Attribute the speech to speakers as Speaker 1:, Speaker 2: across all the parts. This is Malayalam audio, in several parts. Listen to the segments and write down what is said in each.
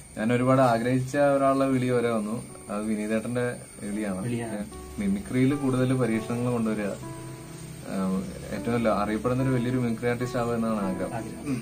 Speaker 1: ഞാൻ ഒരുപാട് ആഗ്രഹിച്ച ഒരാളുടെ വിളി വരെ വന്നു അത് വിനീതേട്ടന്റെ വിളിയാണ് മിമിക്രിയിൽ കൂടുതൽ പരീക്ഷണങ്ങൾ കൊണ്ടുവരിക ആഹ് ഏറ്റവും നല്ല അറിയപ്പെടുന്ന ഒരു വലിയൊരു മിമിക്രി ആർട്ടിസ്റ്റ് ആവുക എന്നാണ് ആഗ്രഹം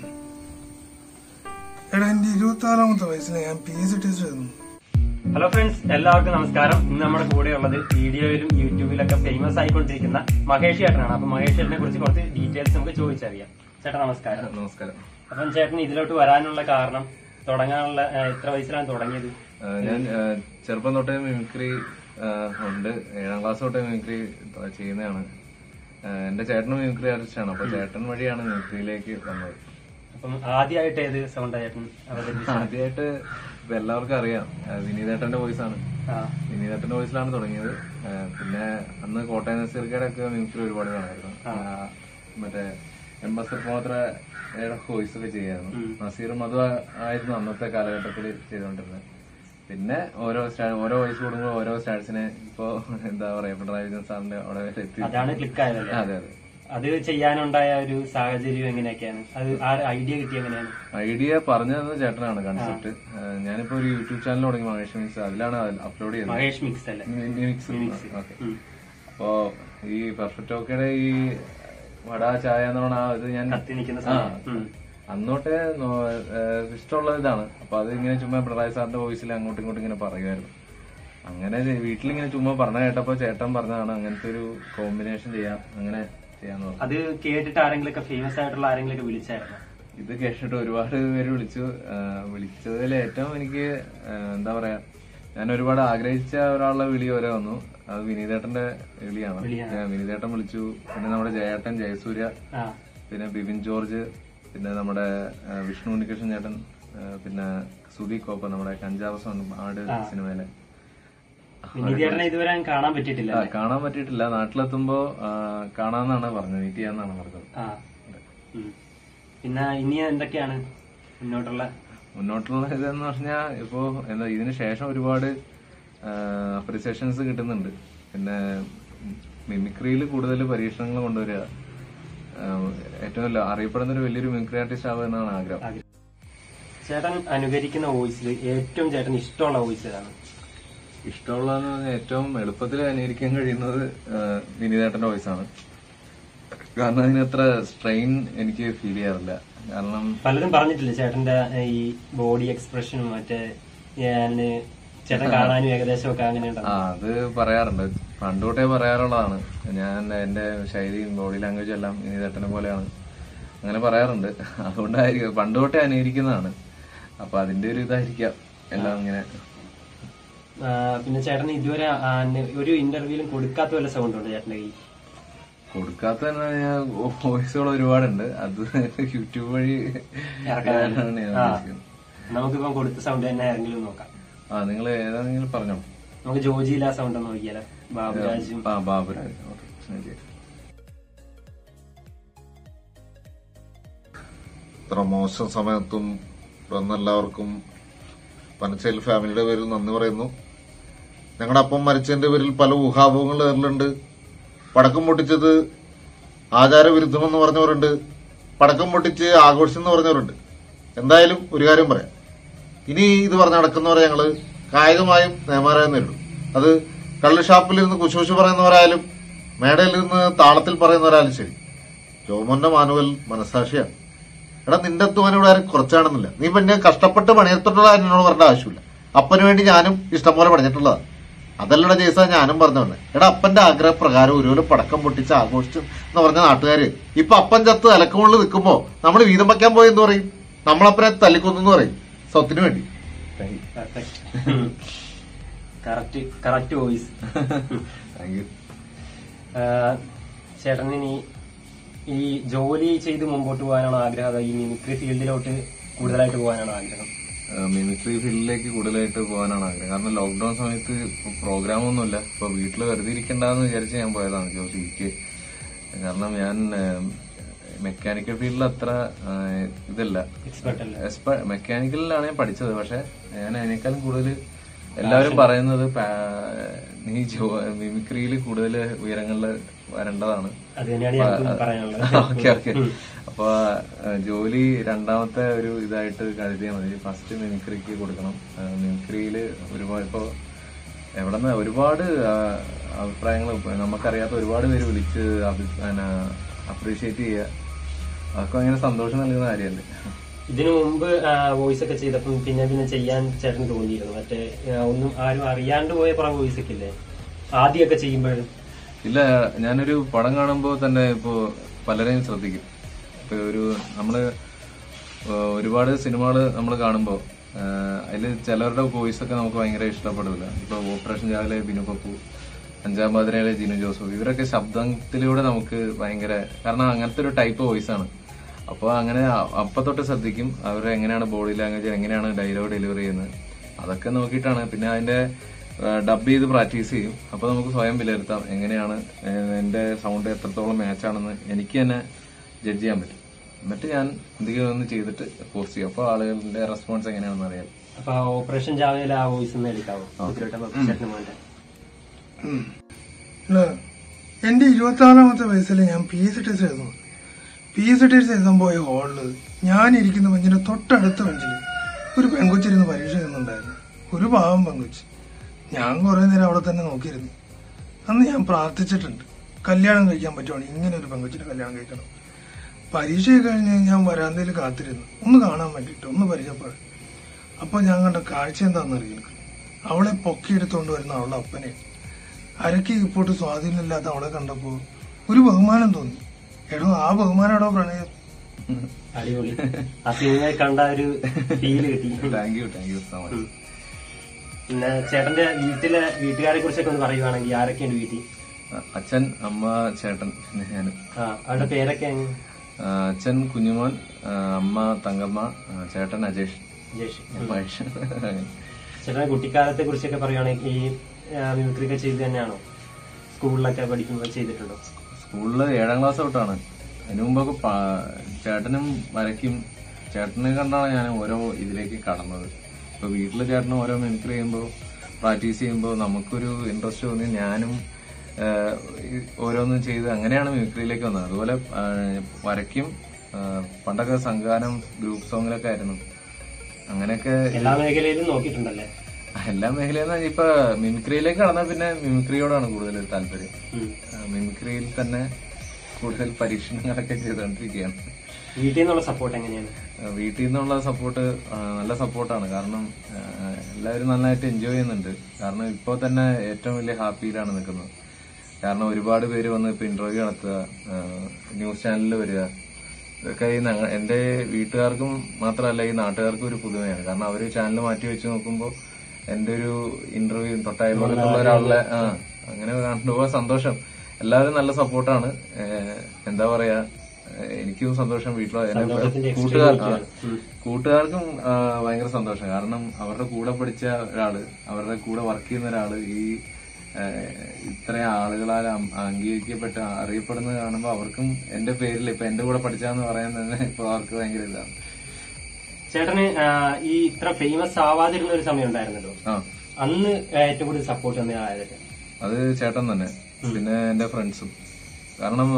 Speaker 2: എടാ എന്റെ ഇരുപത്തി ആറാമത്തെ വയസ്സിൽ ഞാൻ പി എസ് സി ടെസ്റ്റ് എഴുതുന്നു
Speaker 3: ഹലോ ഫ്രണ്ട്സ് എല്ലാവർക്കും നമസ്കാരം ഇന്ന് നമ്മുടെ കൂടെ ഉള്ളത് വീഡിയോയിലും യൂട്യൂബിലൊക്കെ ഫേമസ് ആയിക്കൊണ്ടിരിക്കുന്ന മഹേഷ് ചേട്ടനാണ് അപ്പൊ മഹേഷ് ചേട്ടനെ കുറിച്ച് കുറച്ച് ഡീറ്റെയിൽസ് നമുക്ക് ചോദിച്ചറിയാം ചേട്ടാ നമസ്കാരം
Speaker 1: നമസ്കാരം
Speaker 3: അപ്പം ചേട്ടൻ ഇതിലോട്ട് വരാനുള്ള കാരണം തുടങ്ങാനുള്ള ആ, എത്ര വയസ്സിലാണ് തുടങ്ങിയത്
Speaker 1: ആഹ് ഞാൻ ആഹ് ചെറുപ്പം തൊട്ടേ മിമിക്രി ആഹ് ഉണ്ട് ഏഴാം ക്ലാസ് തൊട്ടേ മിമിക്രി ചെയ്യുന്നതാണ് ആഹ് എന്റെ ചേട്ടനും മിമിക്രി ആർട്ടിസ്റ്റാണ് അപ്പൊ ചേട്ടൻ വഴിയാണ് മിമിക്രിയിലേക്ക് വന്നത്
Speaker 3: അപ്പം ആദ്യമായിട്ട് ഏത് സൗണ്ടാ ചേട്ടൻ അവതരിപ്പിച്ചത്
Speaker 1: ആദ്യമായിട്ട് ഇപ്പൊ എല്ലാവർക്കും അറിയാം ആഹ് വിനീതേട്ടന്റെ വോയിസ് ആണ്
Speaker 3: ആ
Speaker 1: വിനീതേട്ടന്റെ വോയിസിലാണ് തുടങ്ങിയത് ആഹ് പിന്നെ അന്ന് കോട്ടയം നസീർക്കയുടെ ഒക്കെ മിമിക്രി ഒരുപാട് കാണായിരുന്നു ആഹ് മറ്റേ എം എസ് മാത്രയുടെ വോയിസ് ഒക്കെ ചെയ്യായിരുന്നു നസീറും അത് ആയിരുന്നു അന്നത്തെ കാലഘട്ടത്തിൽ ചെയ്തുകൊണ്ടിരുന്നത് പിന്നെ ഓരോ സ്റ്റാ- ഓരോ വയസ്സ് കൂടുമ്പോൾ ഓരോ സ്റ്റാറ്റ്സിനെ ഇപ്പോ എന്താ പറയാ പിണറായി വിജയൻ സാറിന്റെ അവിടെ വരെ എത്തി
Speaker 3: അതാണ് ക്ലിക്ക് ആയതല്ലേ
Speaker 1: അതെ അതെ
Speaker 3: അത് ചെയ്യാനുണ്ടായ ഒരു സാഹചര്യം എങ്ങനെയൊക്കെയാണ് അത് ആ ഐഡിയ കിട്ടിയ എങ്ങനെയാണ്
Speaker 1: ഐഡിയ പറഞ്ഞു തന്നത് ചേട്ടനാണ് കൺസെപ്റ്റ് ഞാനിപ്പോ ഒരു യൂട്യൂബ് ചാനൽ തുടങ്ങി മഹേഷ് മിക്സ് അതിലാണ് അപ്ലോഡ് ചെയ്തത്
Speaker 3: മഹേഷ് മിക്സ് അല്ലേ
Speaker 1: മിക്സ് ഓക്കെ അപ്പോ ഈ പെർഫെക്റ്റ് ഓക്കയുടെ ഈ വട ചായ എന്ന് പറഞ്ഞ ആ ഇത് ഞാൻ
Speaker 3: കത്തി നിൽക്കുന്ന
Speaker 1: ആ,
Speaker 3: സമയം ഉം.
Speaker 1: അന്നോട്ടേ നോ- ഏഹ് ഇഷ്ടമുള്ള ഇതാണ് അപ്പൊ അത് ഇങ്ങനെ ചുമ്മാ പിണറായി സാറിന്റെ വോയിസിൽ അങ്ങോട്ടും ഇങ്ങോട്ടും ഇങ്ങനെ പറയുമായിരുന്നു അങ്ങനെ ചെ- വീട്ടിലിങ്ങനെ ചുമ്മാ പറഞ്ഞ കേട്ടപ്പോ ചേട്ടൻ പറഞ്ഞതാണ് അങ്ങനത്തെ ഒരു കോമ്പിനേഷൻ ചെയ്യാം അങ്ങനെ ചെയ്യാന്ന് പറഞ്ഞു
Speaker 3: അത് കേട്ടിട്ട് ആരെങ്കിലും ഒക്കെ ഫേമസ് ആയിട്ടുള്ള ആരെങ്കിലും ഒക്കെ വിളിച്ചായിരുന്നു
Speaker 1: ഇത് കേട്ടിട്ട് ഒരുപാട് പേര് വിളിച്ചു ആഹ് വിളിച്ചതിൽ ഏറ്റവും എനിക്ക് ആഹ് എന്താ പറയാ ഞാൻ ഒരുപാട് ആഗ്രഹിച്ച ഒരാളുടെ വിളി വരെ വന്നു അത് വിനീതേട്ടന്റെ വിളിയാണ് ആഹ് വിനീതേട്ടൻ വിളിച്ചു പിന്നെ നമ്മുടെ ജയേട്ടൻ ജയസൂര്യ
Speaker 3: ആ
Speaker 1: പിന്നെ ബിപിൻ ജോർജ് പിന്നെ നമ്മുടെ ആഹ് വിഷ്ണു ഉണ്ണികൃഷ്ണൻ ചേട്ടൻ ആഹ് പിന്നെ സുധി കോപ്പ നമ്മുടെ കഞ്ചാവ് സോൺ ആട് സിനിമയിലെ
Speaker 3: വിനീത് ചേട്ടനെ ഇതുവരെ ഞാൻ കാണാൻ പറ്റിയിട്ടില്ല
Speaker 1: ആ, കാണാൻ പറ്റിയിട്ടില്ല നാട്ടിലെത്തുമ്പോ ആഹ് കാണാന്നാണ് പറഞ്ഞത് മീറ്റ് ചെയ്യാന്നാണ് പറഞ്ഞത്
Speaker 3: ആ ഉം. പിന്നെ ഇനി എന്തൊക്കെയാണ് മുന്നോട്ടുള്ള
Speaker 1: മുന്നോട്ടുള്ള ഇതെന്ന് പറഞ്ഞാൽ ഇപ്പോ എന്താ ഇതിന് ശേഷം ഒരുപാട് അപ്രിസിയേഷൻസ് കിട്ടുന്നുണ്ട് പിന്നെ മിമിക്രിയിൽ കൂടുതൽ പരീക്ഷണങ്ങൾ കൊണ്ടുവരിക ആഹ് ഏറ്റവും നല്ല അറിയപ്പെടുന്ന ഒരു വലിയൊരു മിമിക്രി ആർട്ടിസ്റ്റ് ആവുക എന്നാണ് ആഗ്രഹം
Speaker 3: ആഗ്രഹം. ചേട്ടൻ അനുകരിക്കുന്ന വോയിസിൽ ഏറ്റവും ചേട്ടൻ ഇഷ്ടമുള്ള വോയിസ് ഏതാണ്
Speaker 1: ഇഷ്ടമുള്ളതെന്ന് പറഞ്ഞാൽ ഏറ്റവും എളുപ്പത്തിൽ അനുകരിക്കാൻ കഴിയുന്നത് ആഹ് വിനീതേട്ടന്റെ വോയിസ് ആണ് കാരണം അതിനത്ര സ്ട്രെയിൻ എനിക്ക് ഫീൽ ചെയ്യാറില്ല കാരണം
Speaker 3: പലരും പറഞ്ഞിട്ടില്ലേ ചേട്ടന്റെ ഏഹ്, ഈ ബോഡി എക്സ്പ്രഷനും മറ്റേ ഞാന് ചേട്ടൻ കാണാനും ഏകദേശം ഒക്കെ അങ്ങനെ
Speaker 1: ആ
Speaker 3: ഉണ്ടാവും
Speaker 1: അത് പറയാറുണ്ട് പണ്ട് തൊട്ടേ പറയാറുള്ളതാണ് ഞാൻ എന്റെ ശൈലിയും ബോഡി ലാംഗ്വേജും എല്ലാം വിനീതേട്ടനെ പോലെയാണ് അങ്ങനെ പറയാറുണ്ട് അതുകൊണ്ടായിരിക്കും പണ്ട് തൊട്ടേ അനുകരിക്കുന്നതാണ് അപ്പൊ അതിന്റെ ഒരു ഇതായിരിക്കാം എല്ലാം ഇങ്ങനെ
Speaker 3: ആ, പിന്നെ ചേട്ടൻ ഇതുവരെ ആ, ന- ഒരു ഇന്റർവ്യൂവിലും കൊടുക്കാത്ത വല്ല സൗണ്ട് ഉണ്ട് ചേട്ടന്റെ കയ്യിൽ
Speaker 1: കൊടുക്കാത്ത വോയിസുകൾ ഒരുപാടുണ്ട് അത് യൂട്യൂബ് വഴി
Speaker 3: ഇറക്കാനാണ്.
Speaker 1: ആണ് ഞാൻ
Speaker 3: ആ.
Speaker 1: ഉദ്ദേശിക്കുന്നത്.
Speaker 3: നമുക്കിപ്പം കൊടുത്ത സൗണ്ട് തന്നെ ആരെങ്കിലും നോക്കാം
Speaker 1: ആ നിങ്ങൾ ഏതാണെങ്കിലും പറഞ്ഞോ
Speaker 3: നമുക്ക് ജോജിയില്ല സൗണ്ട് ഒന്ന് നോക്കിയാലോ ബാബുരാജും
Speaker 1: ആ ബാബുരാജ് ഓക്കെ ശരി
Speaker 4: ഇത്ര മോശം സമയത്തും വന്ന എല്ലാവർക്കും പനച്ചേൽ ഫാമിലിയുടെ പേരിൽ നന്ദി പറയുന്നു ഞങ്ങളുടെ അപ്പം മരിച്ചതിന്റെ പേരിൽ പല ഊഹാഭോഗങ്ങൾ ഏറലുണ്ട് പടക്കം പൊട്ടിച്ചത് ആചാരവിരുദ്ധമെന്ന് പറഞ്ഞവരുണ്ട് പടക്കം പൊട്ടിച്ച് ആഘോഷിച്ചെന്ന് പറഞ്ഞവരുണ്ട് എന്തായാലും ഒരു കാര്യം പറയാം ഇനി ഇത് പറഞ്ഞ് നടക്കുന്നവരെ ഞങ്ങള് കായികമായും നിയമപരമായും നേരിടും അത് കള്ള് ഷാപ്പിലിരുന്ന് കുശൂശു പറയുന്നവരായാലും മേടയിലിരുന്ന് താളത്തിൽ പറയുന്നവരായാലും ശരി ജോമോന്റെ മാനുവൽ മനസാക്ഷിയാണ് എടാ നിന്റെ അധ്വാനം ഇവിടെ ആരും കുറച്ചാണെന്നില്ല നീ പിന്നെ കഷ്ടപ്പെട്ട് പണിയെടുത്തിട്ടുള്ള എന്നോട് പറഞ്ഞ ആവശ്യമില്ല അപ്പന് വേണ്ടി ഞാനും ഇഷ്ടംപോലെ പണിഞ്ഞിട്ടുള്ളതാണ് അതല്ലടാ ജയ്സ ഞാനും പറഞ്ഞോണ്ട് എടാ അപ്പന്റെ ആഗ്രഹപ്രകാരം ഒരുപോലെ പടക്കം പൊട്ടിച്ച് ആഘോഷിച്ചു എന്ന് പറഞ്ഞ നാട്ടുകാര് ഇപ്പൊ അപ്പൻ ചത്ത് അലക്കമുള്ളിൽ നിൽക്കുമ്പോ നമ്മൾ വീതം വയ്ക്കാൻ പോയെന്ന് പറയും നമ്മളപ്പനെ തല്ലിക്കൊന്നു പറയും സ്വത്തിന് വേണ്ടി
Speaker 3: correct correct voice
Speaker 1: thank you
Speaker 3: ചേട്ടൻ ഇനി ഈ ജോലി ചെയ്ത് മുമ്പോട്ട് പോകാനാണോ ആഗ്രഹം അതോ ഈ മിമിക്രി ഫീൽഡിലോട്ട് കൂടുതലായിട്ട് പോകാനാണോ ആഗ്രഹം
Speaker 1: മിമിക്രി ഫീൽഡിലേക്ക് കൂടുതലായിട്ട് പോകാനാണ് ആഗ്രഹം കാരണം ലോക്ക്ഡൌൺ സമയത്ത് പ്രോഗ്രാം ഒന്നുമില്ല ഇപ്പൊ വീട്ടിൽ വെറുതെ ഇരിക്കണ്ടെന്ന് വിചാരിച്ച് ഞാൻ പോയതാണ് ജോലിക്ക് കാരണം ഞാൻ മെക്കാനിക്കൽ ഫീൽഡിൽ അത്ര ആ, ഇതില്ല
Speaker 3: എക്സ്പെർട്ട് അല്ല
Speaker 1: മെക്കാനിക്കലിലാണ് ഞാൻ പഠിച്ചത് പക്ഷെ ഞാൻ അതിനേക്കാളും കൂടുതൽ എല്ലാവരും പറയുന്നത് പാ- നീ മിമിക്രിയിൽ കൂടുതൽ ഉയരങ്ങളിൽ വരേണ്ടതാണ്
Speaker 3: അത് തന്നെയാണ് ഞങ്ങൾക്ക് പറയാനുള്ളത്
Speaker 1: ഓക്കെ ഓക്കെ അപ്പൊ ആ, ജോലി രണ്ടാമത്തെ ഒരു ഇതായിട്ട് കരുതിയാൽ മതി ഫസ്റ്റ് മിമിക്രിക്ക് കൊടുക്കണം മിമിക്രിയില് ഒരുപാട് ഇപ്പോ എവിടെന്ന് ഒരുപാട് അഭിപ്രായങ്ങൾ നമുക്കറിയാത്ത ഒരുപാട് പേര് വിളിച്ച് അപ്രീഷിയേറ്റ് ചെയ്യുക അതൊക്കെ ഭയങ്കര സന്തോഷം നൽകുന്ന കാര്യമല്ലേ
Speaker 3: ഇതിനു മുമ്പ് വോയിസ് ഒക്കെ ചെയ്തപ്പം പിന്നെ പിന്നെ ചെയ്യാൻ ചേട്ടന് തോന്നിയിരുന്നു മറ്റേ ആ, ഒന്നും ആരും അറിയാണ്ട് പോയ കുറെ വോയിസ് ഒക്കെ ഇല്ലേ ആദ്യമൊക്കെ ചെയ്യുമ്പോഴും
Speaker 1: ഇല്ല ഞാനൊരു പടം കാണുമ്പോൾ തന്നെ ഇപ്പോ പലരെയും ശ്രദ്ധിക്കും ഇപ്പൊ ഒരു നമ്മള് ഏഹ് ഒരുപാട് സിനിമകൾ നമ്മൾ കാണുമ്പോൾ അതിൽ ചിലരുടെ വോയിസ് ഒക്കെ നമുക്ക് ഭയങ്കര ഇഷ്ടപ്പെടില്ല ഇപ്പൊ ഓപ്പറേഷൻ രാവിലെ ബിനു പപ്പു അഞ്ചാം പാതിരയിലെ ജിനു ജോസഫ് ഇവരൊക്കെ ശബ്ദത്തിലൂടെ നമുക്ക് ഭയങ്കര കാരണം അങ്ങനത്തെ ഒരു ടൈപ്പ് വോയിസ് ആണ് അപ്പോൾ അങ്ങനെ അ- അപ്പൊ തൊട്ട് ശ്രദ്ധിക്കും അവർ എങ്ങനെയാണ് ബോഡി ലാംഗ്വേജ് എങ്ങനെയാണ് ഡയലോഗ് ഡെലിവറി ചെയ്യുന്നത് അതൊക്കെ നോക്കിയിട്ടാണ് പിന്നെ അതിന്റെ ഡബ് ചെയ്ത് പ്രാക്ടീസ് ചെയ്യും അപ്പൊ നമുക്ക് സ്വയം വിലയിരുത്താം എങ്ങനെയാണ് ഏഹ് എന്റെ സൗണ്ട് എത്രത്തോളം മാച്ച് ആണെന്ന് എനിക്ക് തന്നെ ജഡ്ജ് ചെയ്യാൻ പറ്റും എന്നിട്ട് ഞാൻ എന്തെങ്കിലും ഒന്ന് ചെയ്തിട്ട് പോസ്റ്റ് ചെയ്യും അപ്പോൾ ആളുകളുടെ റെസ്പോൺസ് എങ്ങനെയാണെന്ന് അറിയാം
Speaker 3: അപ്പൊ ഓപ്പറേഷൻ ജാവയിൽ ആ വോയിസ് ഒന്ന് എടുക്കാവോ ഉത്തരവാദിത്തം ചേട്ടന് മോന്റെ
Speaker 2: ഇല്ല, എന്റെ ഇരുപത്തി ആറാമത്തെ വയസ്സിൽ ഞാൻ പി എസ് ടെസ്റ്റ് എഴുതുന്നു പി എസ് ടെസ്റ്റ് എഴുതാൻ പോയ ഹാളില് ഞാൻ ഇരിക്കുന്ന ബെഞ്ചിന്റെ തൊട്ടടുത്ത ബെഞ്ചിൽ ഒരു പെങ്കൊച്ചിരുന്ന് പരീക്ഷ എഴുതുന്നുണ്ടായിരുന്നു ഒരു പാവം പെങ്കൊച്ച് ഞാൻ കുറെ നേരം അവിടെ തന്നെ നോക്കിയിരുന്നു അന്ന് ഞാൻ പ്രാർത്ഥിച്ചിട്ടുണ്ട് കല്യാണം കഴിക്കാൻ പറ്റുവാണെങ്കിൽ ഇങ്ങനെ ഒരു പെങ്കൊച്ചിനെ കല്യാണം കഴിക്കണം പരീക്ഷയൊക്കെ കഴിഞ്ഞ് ഞാൻ വരാന്തയിൽ കാത്തിരുന്നു ഒന്ന് കാണാൻ വേണ്ടിയിട്ട് ഒന്ന് പരിചയപ്പെടാൻ അപ്പൊ ഞാൻ കണ്ട കാഴ്ച എന്താണെന്നറിയില്ല അവളെ പൊക്കിയെടുത്തോണ്ട് വരുന്ന അവളുടെ അപ്പനെ അരക്ക് ഇപ്പോട്ട് സ്വാധീനമില്ലാത്ത അവളെ കണ്ടപ്പോ ഒരു ബഹുമാനം തോന്നി എടോ ആ ബഹുമാനോടോ പ്രണയം
Speaker 3: അടിപൊളി ആ സിനിമ കണ്ട ഒരു ഫീല് കിട്ടി
Speaker 1: thank you thank you so much
Speaker 3: പിന്നെ ചേട്ടന്റെ വീട്ടിലെ വീട്ടുകാരെ കുറിച്ചൊക്കെ ഒന്ന് പറയുവാണെങ്കിൽ ആരൊക്കെയുണ്ട് വീട്ടിൽ
Speaker 1: അച്ഛൻ അമ്മ ചേട്ടൻ പിന്നെ ഞാൻ
Speaker 3: ആ അവരുടെ പേരൊക്കെ എങ്ങനെ?
Speaker 1: അച്ഛൻ കുഞ്ഞുമോൻ ആ, അമ്മ തങ്കമ്മ ആ, ചേട്ടൻ അജേഷ്
Speaker 3: ജേഷ്
Speaker 1: മഹേഷ്
Speaker 3: ചേട്ടന്റെ കുട്ടിക്കാലത്തെ കുറിച്ചൊക്കെ പറയുവാണെങ്കിൽ ഈ മിമിക്രി ഒക്കെ ചെയ്ത് തന്നെയാണോ സ്കൂളിലൊക്കെ പഠിക്കുമ്പോൾ ചെയ്തിട്ടുണ്ടോ
Speaker 1: സ്കൂളില് ഏഴാം ക്ലാസ് തൊട്ടാണ് അതിനു മുമ്പൊക്കെ പാ- ചേട്ടനും വരയ്ക്കും ചേട്ടനെ കണ്ടാണ് ഞാൻ ഓരോ ഇതിലേക്ക് കടന്നത് ഇപ്പൊ വീട്ടില് ചേട്ടന് ഓരോ മിമിക്രി ചെയ്യുമ്പോൾ പ്രാക്ടീസ് ചെയ്യുമ്പോൾ നമുക്കൊരു ഇൻട്രസ്റ്റ് തോന്നി ഞാനും ആഹ്, ഈ ഓരോന്നും ചെയ്ത് അങ്ങനെയാണ് മിമിക്രിയിലേക്ക് വന്നത് അതുപോലെ ആഹ്, വരയ്ക്കും ആഹ്, പണ്ടൊക്കെ സംഗാനം ഗ്രൂപ്പ് സോങ്ങിലൊക്കെ ആയിരുന്നു അങ്ങനെയൊക്കെ
Speaker 3: എല്ലാ മേഖലയിലും നോക്കിയിട്ടുണ്ടല്ലേ
Speaker 1: എല്ലാ മേഖലയിൽ നിന്ന് ഇപ്പൊ മിമിക്രിയിലേക്ക് കടന്നാൽ പിന്നെ മിമിക്രിയോടാണ് കൂടുതൽ താല്പര്യം
Speaker 3: ഉം.
Speaker 1: ആ, മിമിക്രിയിൽ തന്നെ കൂടുതൽ പരീക്ഷണങ്ങളൊക്കെ ചെയ്തുകൊണ്ടിരിക്കുകയാണ്
Speaker 3: വീട്ടിൽ നിന്നുള്ള സപ്പോർട്ട് എങ്ങനെയാണ്
Speaker 1: ആ, വീട്ടിൽ നിന്നുള്ള സപ്പോർട്ട് നല്ല സപ്പോർട്ടാണ് കാരണം ആ, എല്ലാവരും നന്നായിട്ട് എൻജോയ് ചെയ്യുന്നുണ്ട് കാരണം ഇപ്പോൾ തന്നെ ഏറ്റവും വലിയ ഹാപ്പിയിലാണ് നിൽക്കുന്നത് കാരണം ഒരുപാട് പേര് വന്ന് ഇപ്പൊ ഇന്റർവ്യൂ നടത്തുക ആ, ന്യൂസ് ചാനലിൽ വരിക ഇതൊക്കെ ഈ ഞങ്ങ- എന്റെ വീട്ടുകാർക്കും മാത്രമല്ല ഈ നാട്ടുകാർക്കും ഒരു പുതുമയാണ് കാരണം അവര് ചാനൽ മാറ്റി വെച്ച് നോക്കുമ്പോൾ എന്റെ ഒരു ഇന്റർവ്യൂ തൊട്ടയൽപക്കത്തുള്ള ഒരാളുടെ ആ അങ്ങനെ കണ്ടുപോകാൻ സന്തോഷം എല്ലാവരും നല്ല സപ്പോർട്ടാണ് എന്താ പറയാ ഏഹ് എനിക്കും സന്തോഷം വീട്ടിലോ എന്നെ
Speaker 3: സന്തോഷത്തിന്റെ
Speaker 1: കൂട്ടുകാർ
Speaker 3: extreme
Speaker 1: ആ,
Speaker 3: ആണ്. ഉം.
Speaker 1: കൂട്ടുകാർക്കും ആ, ഭയങ്കര സന്തോഷം കാരണം അവരുടെ കൂടെ പഠിച്ച ഒരാള് അവരുടെ കൂടെ വർക്ക് ചെയ്യുന്ന ഒരാള് ഈ ഏഹ്, ഇത്രയും ആളുകളാൽ അം- അംഗീകരിക്കപ്പെട്ട അറിയപ്പെടുന്നത് കാണുമ്പോൾ അവർക്കും എന്റെ പേരിൽ ഇപ്പൊ എന്റെ കൂടെ പഠിച്ചാന്ന് പറയാൻ തന്നെ ഇപ്പൊ അവർക്ക് ഭയങ്കര ഇതാണ്
Speaker 3: ചേട്ടന് ആ, ഈ ഇത്ര ഫേമസ് ആവാതിരുന്ന ഒരു സമയം ഉണ്ടായിരുന്നല്ലോ
Speaker 1: ആ
Speaker 3: അന്ന് ഏറ്റവും കൂടുതൽ സപ്പോർട്ട് തന്ന ആയതൊക്കെ
Speaker 1: അത് ചേട്ടൻ തന്നെ പിന്നെ എന്റെ ഫ്രണ്ട്സും കാരണം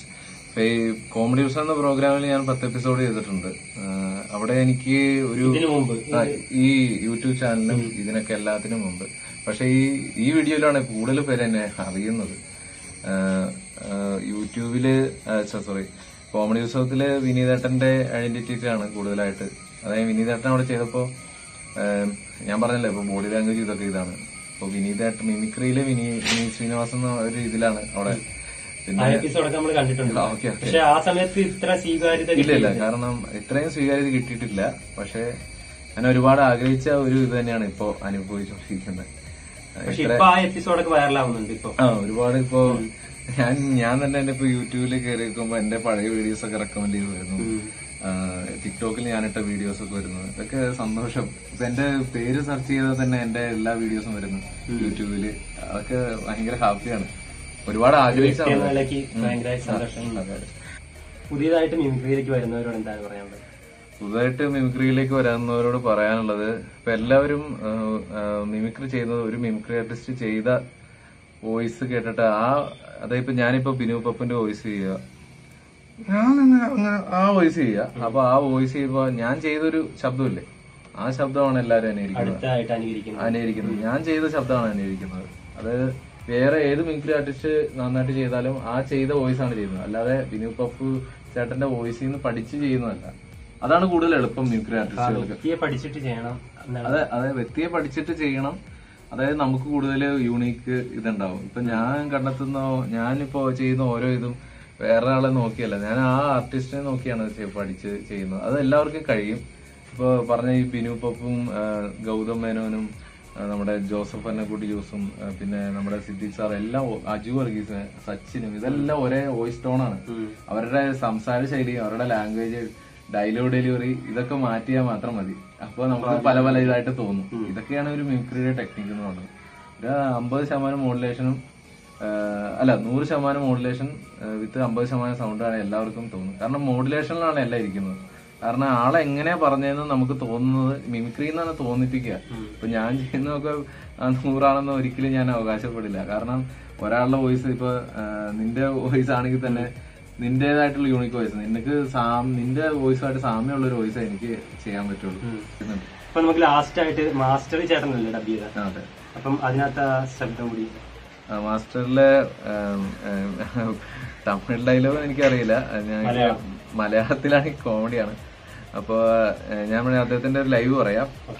Speaker 1: കോമഡി ഉത്സവം എന്ന പ്രോഗ്രാമിൽ ഞാൻ പത്ത് എപ്പിസോഡ് ചെയ്തിട്ടുണ്ട് ആ, അവിടെ എനിക്ക് ഒരു
Speaker 3: ഇതിനു മുമ്പ്
Speaker 1: ആ, ഈ യൂട്യൂബ് ചാനലിനും ഇതിനൊക്കെ എല്ലാത്തിനും മുമ്പ് പക്ഷെ ഈ ഈ വീഡിയോയിലാണ് കൂടുതൽ പേര് എന്നെ അറിയുന്നത് ആ, ആ, യൂട്യൂബില് സോറി കോമഡി ഉത്സവത്തില് വിനീതേട്ടന്റെ ഐഡന്റിറ്റിയാണ് കൂടുതലായിട്ട് അതായത് വിനീതേട്ടൻ അവിടെ ചെയ്തപ്പോ ആ, ഞാൻ പറഞ്ഞല്ലോ ഇപ്പൊ ബോഡി ലാംഗ്വേജ് ഇതൊക്കെ ഇതാണ് അപ്പൊ വിനീതേട്ടൻ മിമിക്രിയിലെ വിനീ വിനീത് ശ്രീനിവാസൻ എന്ന ഒരു ഇതിലാണ് അവിടെ
Speaker 3: ആ
Speaker 1: പിന്നെ
Speaker 3: എപ്പിസോഡൊക്കെ നമ്മൾ കണ്ടിട്ടുണ്ട്
Speaker 1: ആ, ഓക്കെ ഓക്കെ
Speaker 3: പക്ഷെ ആ സമയത്ത് ഇത്ര സ്വീകാര്യത
Speaker 1: ഇല്ല ഇല്ല
Speaker 3: കിട്ടിയില്ല.
Speaker 1: കാരണം ഇത്രയും സ്വീകാര്യത കിട്ടിയിട്ടില്ല പക്ഷെ ഞാൻ ഒരുപാട് ആഗ്രഹിച്ച ഒരു ഇത് തന്നെയാണ് ഇപ്പോ അനുഭവിച്ചുകൊണ്ടിരിക്കുന്നത്
Speaker 3: പക്ഷെ ഇപ്പൊ ആ എപ്പിസോഡൊക്കെ വൈറലാവുന്നുണ്ട് ഇപ്പൊ
Speaker 1: ആ ഒരുപാട് ഇപ്പോ ഞാൻ ഞാൻ തന്നെ എന്റെ ഇപ്പൊ യൂട്യൂബിൽ കയറി വെക്കുമ്പോ എന്റെ പഴയ വീഡിയോസ് ഒക്കെ റെക്കമെൻഡ് ചെയ്ത് വരുന്നു ആ, ടിക്ടോക്കിൽ ഞാനിട്ട വീഡിയോസ് ഒക്കെ വരുന്നു ഇതൊക്കെ സന്തോഷം ഇപ്പൊ എന്റെ പേര് സെർച്ച് ചെയ്താൽ തന്നെ എന്റെ എല്ലാ വീഡിയോസും വരുന്നു യൂട്യൂബില് അതൊക്കെ ഭയങ്കര ഹാപ്പിയാണ് ഒരുപാട് ആഗ്രഹിച്ചാണ്
Speaker 3: എന്ന നിലയ്ക്ക് ഭയങ്കര സന്തോഷം പുതിയതായിട്ട് മിമിക്രിയിലേക്ക് വരുന്നവരോട് എന്താണ് പറയാനുള്ളത്
Speaker 1: പുതുതായിട്ട് മിമിക്രിയിലേക്ക് വരാവുന്നവരോട് പറയാനുള്ളത് ഇപ്പൊ എല്ലാവരും മിമിക്രി ചെയ്യുന്നത് ഒരു മിമിക്രി ആർട്ടിസ്റ്റ് ചെയ്ത വോയിസ് കേട്ടിട്ട് ആ അതായത് ഇപ്പൊ ഞാനിപ്പോ ബിനു പപ്പന്റെ വോയിസ് ചെയ്യുക
Speaker 2: ഞാൻ അങ്ങനെ അങ്ങനെ
Speaker 1: ആ വോയിസ് ചെയ്യുക അപ്പൊ ആ വോയിസ് ചെയ്യുമ്പോ ഞാൻ ചെയ്തൊരു ശബ്ദമില്ലേ ആ ശബ്ദമാണ് എല്ലാവരും അനുകരിക്കുന്നത്
Speaker 3: അടുത്തായിട്ട് അനുകരിക്കുന്നത്
Speaker 1: അനുകരിക്കുന്നത് ഞാൻ ചെയ്ത ശബ്ദമാണ് അനുകരിക്കുന്നത് അതായത് വേറെ ഏത് മിമിക്രി ആർട്ടിസ്റ്റ് നന്നായിട്ട് ചെയ്താലും ആ ചെയ്ത വോയിസ് ആണ് ചെയ്യുന്നത് അല്ലാതെ ബിനു പപ്പു ചേട്ടന്റെ വോയിസിൽ നിന്ന് പഠിച്ച് ചെയ്യുന്നതല്ല അതാണ് കൂടുതൽ എളുപ്പം മിമിക്രി ആർട്ടിസ്റ്റുകൾക്ക്
Speaker 3: വ്യക്തിയെ പഠിച്ചിട്ട് ചെയ്യണം എന്നാണ്
Speaker 1: അതെ അതെ വ്യക്തിയെ പഠിച്ചിട്ട് ചെയ്യണം അതായത് നമുക്ക് കൂടുതൽ യൂണീക്ക് ഇതുണ്ടാവും ഇപ്പൊ ഞാൻ കണ്ടെത്തുന്ന ഞാനിപ്പോ ചെയ്യുന്ന ഓരോ ഇതും വേറെ ആളെ നോക്കിയല്ല ഞാൻ ആ ആർട്ടിസ്റ്റിനെ നോക്കിയാണ് ചെയ്- പഠിച്ച് ചെയ്യുന്നത് അത് എല്ലാവർക്കും കഴിയും ഇപ്പൊ പറഞ്ഞ ഈ ബിനു പപ്പും ആ, ഗൗതം മേനോനും ആ, നമ്മുടെ ജോസഫ് അന്നക്കുട്ടി ജോസും ആ, പിന്നെ നമ്മുടെ സിദ്ദിഖ് സാർ എല്ലാം ഒ- അജു വർഗീസ് സച്ചിനും ഇതെല്ലാം ഒരേ വോയിസ് ടോണാണ് അവരുടെ സംസാര ശൈലി അവരുടെ ലാംഗ്വേജ് ഡയലോഗ് ഡെലിവറി ഇതൊക്കെ മാറ്റിയാൽ മാത്രം മതി അപ്പൊ നമുക്ക് പല പല ഇതായിട്ട് തോന്നും ഇതൊക്കെയാണ് ഒരു മിമിക്രിയുടെ ടെക്നിക്ക് എന്ന് പറയുന്നത് ഒരു അമ്പത് ശതമാനം മോഡുലേഷനും അല്ല നൂറ് ശതമാനം മോഡുലേഷൻ വിത്ത് അമ്പത് ശതമാനം സൗണ്ടാണ് എല്ലാവർക്കും തോന്നുന്നത് കാരണം മോഡുലേഷനിലാണ് എല്ലാം ഇരിക്കുന്നത് കാരണം ആളെ എങ്ങനെയാ പറഞ്ഞതെന്ന് നമുക്ക് തോന്നുന്നത് മിമിക്രി എന്നാണ് തോന്നിപ്പിക്കുക ഇപ്പൊ ഞാൻ ചെയ്യുന്നതൊക്കെ ആ നൂറാണെന്ന് ഒരിക്കലും ഞാൻ അവകാശപ്പെടില്ല കാരണം ഒരാളുടെ വോയിസ് ഇപ്പൊ ആ, നിന്റെ വോയിസ് ആണെങ്കിൽ തന്നെ നിന്റേതായിട്ടുള്ള യൂണിക് വോയിസ് നിനക്ക് സാം നിന്റെ വോയിസുമായിട്ട് സാമ്യമുള്ള ഒരു വോയിസ് എനിക്ക് ചെയ്യാൻ പറ്റുള്ളൂ എന്നുണ്ട്.
Speaker 3: അപ്പൊ നമുക്ക് ലാസ്റ്റ് ആയിട്ട് മാസ്റ്റർ ചേട്ടനല്ലേ ഡബ് ചെയ്ത
Speaker 1: ആ, അതെ
Speaker 3: അപ്പം അതിനകത്ത് ആ ശബ്ദം കൂടി
Speaker 1: ആ, മാസ്റ്ററിലെ ആം, ആം, തമിഴ് ഡയലോഗ് എനിക്കറിയില്ല അത് ഞാൻ
Speaker 3: മലയാളം.
Speaker 1: മലയാളത്തിലാണെങ്കിൽ കോമഡിയാണ് അപ്പൊ ഏ, ഞാൻ വേണേ അദ്ദേഹത്തിന്റെ ഒരു ലൈവ് പറയാം
Speaker 3: ഓക്കെ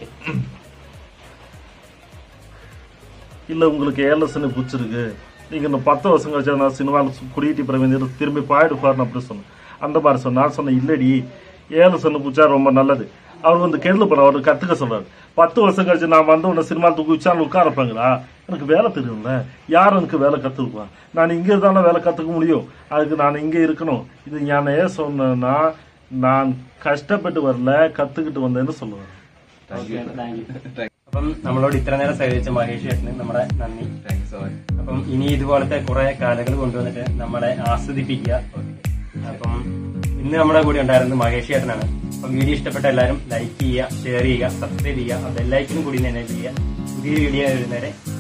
Speaker 5: இல்லை உங்களுக்கு ஏலசன்னு பிடிச்சிருக்கு நீங்கள் இன்னும் பத்து வருஷம் கழிச்சா நான் சினிமாவில் குடியிட்டு பிறகு திரும்பி பாயிடுப்பாருன்னு அப்படி சொன்னேன் அந்த மாதிரி சொன்னேன் நான் சொன்னேன் இல்லடி ஏலசன்னு பிடிச்சா ரொம்ப நல்லது அவர் வந்து கெடுதல் பண்ண அவர் கற்றுக்க சொல்றாரு பத்து வருஷம் கழிச்சு நான் வந்து உன்னை சினிமா தூக்கி வச்சாலும் உட்காரப்பாங்களா எனக்கு வேலை தெரியும்ல யார் எனக்கு வேலை கற்றுக்குவா நான் இங்கே இருந்தாலும் வேலை கற்றுக்க முடியும் அதுக்கு நான் இங்கே இருக்கணும் இது நான் ஏன் சொன்னேன்னா நான் கஷ்டப்பட்டு வரல கற்றுக்கிட்டு வந்தேன்னு சொல்லுவேன்
Speaker 3: ഓക്കെ താങ്ക് യു അപ്പം നമ്മളോട് ഇത്ര നേരം സഹകരിച്ച മഹേഷ് ചേട്ടന് നമ്മുടെ നന്ദി
Speaker 1: താങ്ക് യു സോ മച്ച്
Speaker 3: അപ്പം ഇനി ഇതുപോലത്തെ കുറെ കലകൾ കൊണ്ടുവന്നിട്ട് നമ്മളെ ആസ്വദിപ്പിക്കുക അപ്പം ഇന്ന് നമ്മുടെ കൂടെ ഉണ്ടായിരുന്നത് മഹേഷ് ചേട്ടനാണ് അപ്പം വീഡിയോ ഇഷ്ടപ്പെട്ട എല്ലാവരും ലൈക്ക് ചെയ്യുക ഷെയർ ചെയ്യുക സബ്സ്ക്രൈബ് ചെയ്യുക ബെല്ലൈക്കനും കൂടി എനേബിൾ ചെയ്യുക പുതിയ വീഡിയോ വരുന്നവരെ